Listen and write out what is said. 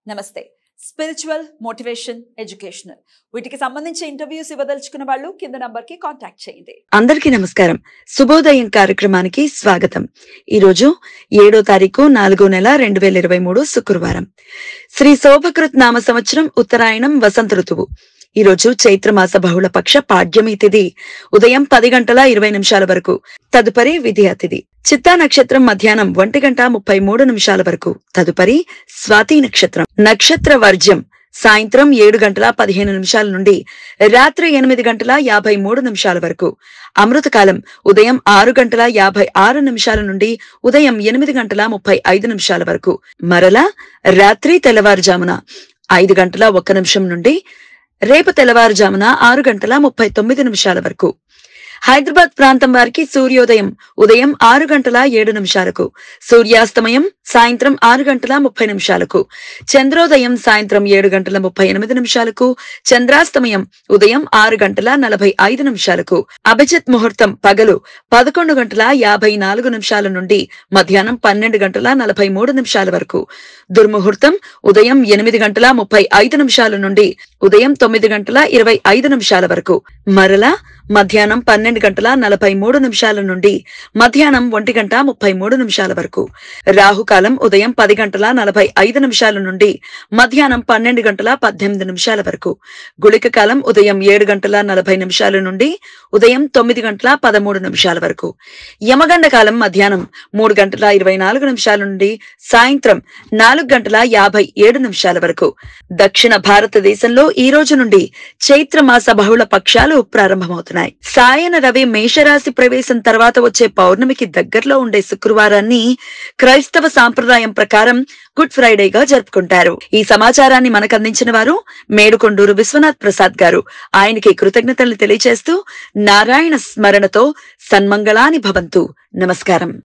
నమస్తే spiritual motivation educational వీటికి సంబంధించి ఇంటర్వ్యూస్ ఇవ్వదలుచుకున్న వాళ్ళు కింద నంబర్ కి కాంటాక్ట్ చేయండి అందరికీ నమస్కారం శుభోదయం కార్యక్రమానికి స్వాగతం ఈరోజు ఏడో తారీఖు నాలుగో నెల రెండు వేల ఇరవై మూడు శుక్రవారం శ్రీ శోభకృత్ నామ సంవత్సరం ఉత్తరాయణం వసంత ఋతువు ఈ రోజు చైత్రమాస బహుళ పక్ష పాడ్యమి తిథి ఉదయం పది గంటల ఇరవై నిమిషాల వరకు తదుపరి విధియ తిథి చిత్తా నక్షత్రం మధ్యాహ్నం ఒంటి గంట ముప్పై మూడు నిమిషాల వరకు తదుపరి స్వాతి నక్షత్రం నక్షత్ర వర్జ్యం సాయంత్రం ఏడు గంటల పదిహేను నిమిషాల నుండి రాత్రి ఎనిమిది గంటల యాభై మూడు నిమిషాల వరకు అమృతకాలం ఉదయం ఆరు గంటల యాభై ఆరు నిమిషాల నుండి ఉదయం ఎనిమిది గంటల ముప్పై ఐదు నిమిషాల వరకు మరలా రాత్రి తెల్లవారుజామున ఐదు గంటల ఒక్క నిమిషం నుండి రేపు తెల్లవారుజామున ఆరు గంటల ముప్పై తొమ్మిది నిమిషాల వరకు హైదరాబాద్ ప్రాంతం వారికి సూర్యోదయం ఉదయం ఆరు గంటల ఏడు నిమిషాలకు సూర్యాస్తమయం సాయంత్రం ఆరు గంటల ముప్పై నిమిషాలకు చంద్రోదయం సాయంత్రం ఏడు గంటల ముప్పై ఎనిమిది నిమిషాలకు చంద్రాస్తమయం ఉదయం ఆరు గంటల నలభై ఐదు నిమిషాలకు అభిజిత్ ముహూర్తం పగలు పదకొండు గంటల యాభై నాలుగు నిమిషాల నుండి మధ్యాహ్నం పన్నెండు గంటల నలభై మూడు నిమిషాల వరకు దుర్ముహూర్తం ఉదయం ఎనిమిది గంటల ముప్పై ఐదు నిమిషాల నుండి ఉదయం తొమ్మిది గంటల ఇరవై ఐదు నిమిషాల వరకు మరలా మధ్యాహ్నం పన్నెండు గంటల నలభై మూడు నిమిషాల నుండి మధ్యాహ్నం ఒంటి గంట ముప్పై మూడు నిమిషాల వరకు రాహుకాలం ఉదయం పది గంటల నలభై ఐదు నిమిషాల నుండి మధ్యాహ్నం పన్నెండు గంటల పద్దెనిమిది నిమిషాల వరకు గుళిక కాలం ఉదయం ఏడు గంటల నలభై నిమిషాల నుండి ఉదయం తొమ్మిది గంటల పదమూడు నిమిషాల వరకు యమగండ కాలం మధ్యాహ్నం మూడు గంటల ఇరవై నాలుగు నిమిషాల నుండి సాయంత్రం నాలుగు గంటల యాభై ఏడు నిమిషాల వరకు దక్షిణ భారతదేశంలో ఈ రోజు నుండి చైత్రమాస బహుళ పక్షాలు ప్రారంభమవుతున్నాయి సాయన రవి మేషరాశి ప్రవేశం తర్వాత వచ్చే పౌర్ణమికి దగ్గరలో ఉండే శుక్రవారాన్ని క్రైస్తవ సాంప్రదాయం ప్రకారం గుడ్ ఫ్రైడేగా జరుపుకుంటారు ఈ సమాచారాన్ని మనకు అందించిన వారు మేడుకొండూరు విశ్వనాథ్ ప్రసాద్ గారు ఆయనకి కృతజ్ఞతలు తెలియజేస్తూ నారాయణ స్మరణతో సన్మంగళాని భవంతు నమస్కారం